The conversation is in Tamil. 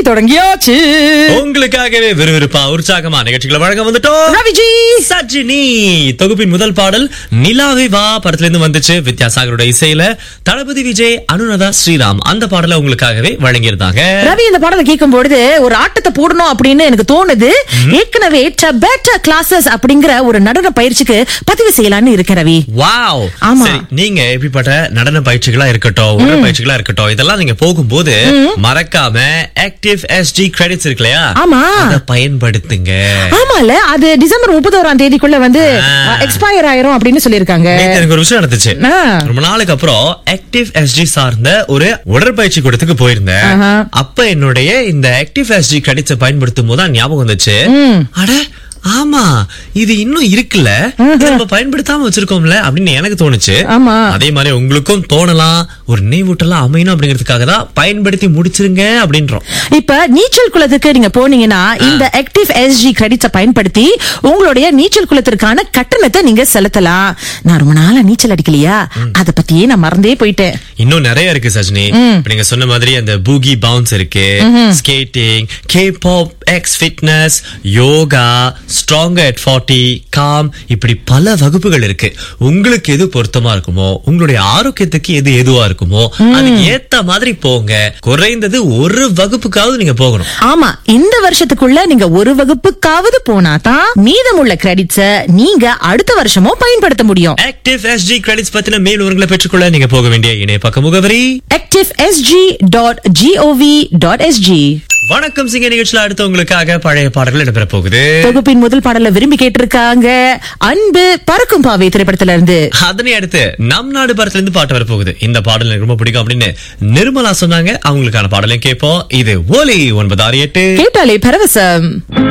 தொடங்கியாச்சு உங்களுக்காகவே விறுவிறுப்பா உற்சாகமா நிகழ்ச்சிகளை வழங்க வந்துட்டோம் ரவிஜி சஜினி தொகுப்பின் முதல் பாடல் நிலாவை வா படத்துல இருந்து வந்துச்சு வித்யாசாகரோட இசையில தளபதி விஜய் அனுராதா ஸ்ரீராம் அந்த பாடலை உங்களுக்காகவே வழங்கியிருந்தாங்க ரவி இந்த பாடலை கேட்கும் பொழுது ஒரு ஆட்டத்தை போடணும் அப்படின்னு எனக்கு தோணுது ஏற்கனவே டபேட்டா கிளாஸஸ் அப்படிங்கிற ஒரு நடன பயிற்சிக்கு பதிவு செய்யலாம்னு இருக்கேன் ரவி வாவ் ஆமா. சரி நீங்க எப்படிப்பட்ட நடன பயிற்சிகளா இருக்கட்டும் உடல் பயிற்சிகளா இருக்கட்டும் இதெல்லாம் நீங்க போகும்போது மறக்காம ஆக்டிவ் எஸ்டி கிரெடிட்ஸ் இருக்கு இல்லையா ஆமா. அதை பயன்படுத்துங்க ஆமால அது டிசம்பர் முப்பத்தோராம் தேதிக்குள்ள வந்து ஆ. எக்ஸ்பயர் ஆயிரும் அப்படின்னு சொல்லியிருக்காங்க நேத்து எனக்கு ஒரு விஷயம் நடந்துச்சு ஆ. ரொம்ப நாளுக்கு அப்புறம் ஆக்டிவ் எஸ்ஜி சார்ந்த ஒரு உடற்பயிற்சி கூடத்துக்கு போயிருந்தேன் ஆஹா. அப்ப என்னுடைய இந்த ஆக்டிவ் எஸ்ஜி கிரெடிட்ஸை பயன்படுத்தும் போது தான் ஞாபகம் வந்துச்சு அட ஆமா இது இன்னும் இருக்குல்ல இதை நம்ம பயன்படுத்தாம வச்சிருக்கோம்ல அப்படின்னு எனக்கு தோணுச்சு ஆமா. அதே மாதிரி உங்களுக்கும் தோணலாம் ஒரு நினைவூட்டலாம் அமையணும் அப்படிங்கிறதுக்காக தான் பயன்படுத்தி முடிச்சிருங்க அப்படின்றோம் இப்ப நீச்சல் குளத்துக்கு நீங்க போனீங்கன்னா இந்த ஆக்டிவ் எஸ்ஜி கிரெடிட்ஸ பயன்படுத்தி உங்களுடைய நீச்சல் குளத்திற்கான கட்டணத்தை நீங்க செலுத்தலாம் நான் ரொம்ப நாளா நீச்சல் அடிக்கலையா அத பத்தியே நான் மறந்தே போயிட்டேன் இன்னும் நிறைய இருக்கு சஜினி இப்ப நீங்க சொன்ன மாதிரி அந்த பூகி பவுன்ஸ் இருக்கு skating K pop X fitness yoga strong at forty com இப்படி பல வகுப்புகள் இருக்கு உங்களுக்கு எது பொருத்தமா இருக்குமோ உங்களுடைய ஆரோக்கியத்துக்கு எது எதுவா இருக்குமோ அதுக்கு ஏத்த மாதிரி போங்க குறைந்தது ஒரு வகுப்புக்காவது நீங்க போகணும் ஆமா இந்த வருஷத்துக்குள்ள நீங்க ஒரு வகுப்புக்காவது போனா தான் மீதமுள்ள கிரெடிட்ஸ நீங்க அடுத்த வருஷமும் பயன்படுத்த முடியும் ஆக்டிவ் எஸ்ஜி கிரெடிட்ஸ் பத்தின மேல் விவரங்களை பெற்றுக்கொள்ள நீங்க போக வேண்டிய இணைய பக்க முகவரி active SG dot GOV dot SG வணக்கம் சிங்க நிகழ்ச்சியில அடுத்து உங்களுக்காக பழைய பாடல்கள் இடம்பெற போகுது தொகுப்பின் முதல் பாடல விரும்பி கேட்டிருக்காங்க அன்பு பறக்கும் பாவை திரைப்படத்துல இருந்து அதனை அடுத்து நம் நாடு படத்துல இருந்து பாட்டு வரப்போகுது இந்த பாடல் எனக்கு ரொம்ப பிடிக்கும் அப்படின்னு நிர்மலா சொன்னாங்க அவங்களுக்கான பாடலையும் கேட்போம் இது ஓலி ஒன்பது ஆறு எட்டு கேட்டாலே பரவசம்